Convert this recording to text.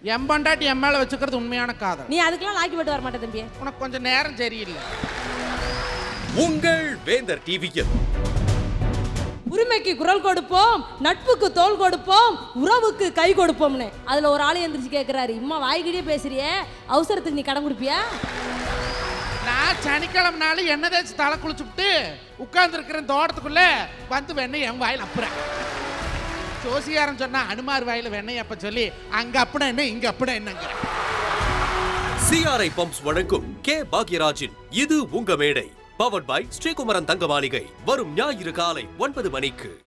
என் பொண்டாட்டி என் மேல வச்சுக்கிறது உண்மையான காதல் நீ அதுக்கெல்லாம் லாக்கி போட்டு வர மாட்டே தம்பி உனக்கு கொஞ்சம் நேரம் சரியில்லை உங்கள் வேந்தர் டிவியில் உரிமைக்கு குரல் கொடுப்போம் நட்புக்கு தோல் கொடுப்போம் உறவுக்கு கை கொடுப்போம்னு அதுல ஒரு ஆளு எந்திரிச்சு கேக்குறாரு இம்மா வாய்கிட்டே பேசுறியே அவசரத்துக்கு நீ கடன் கொடுப்பியா நான் சனிக்கிழமை நாள் எண்ணெய் தேய்ச்சி தலை குளிச்சுட்டு உட்கார்ந்துருக்கிறேன் தோட்டத்துக்குள்ள வந்து வெண்ணெய் என் வாயில் அப்புறேன் ஜோசியாரன் சொன்னா அனுமார் வாயில வெண்ணெய் அப்ப சொல்லி அங்க அப்பட என்ன இங்க அப்பட என்னங்கிற சிஆர்ஐ பம்ப்ஸ் வழங்கும் கே பாக்யராஜின் இது உங்க மேடை பவர்ட் பை ஸ்ரீகுமரன் தங்க மாளிகை வரும் ஞாயிறு காலை ஒன்பது மணிக்கு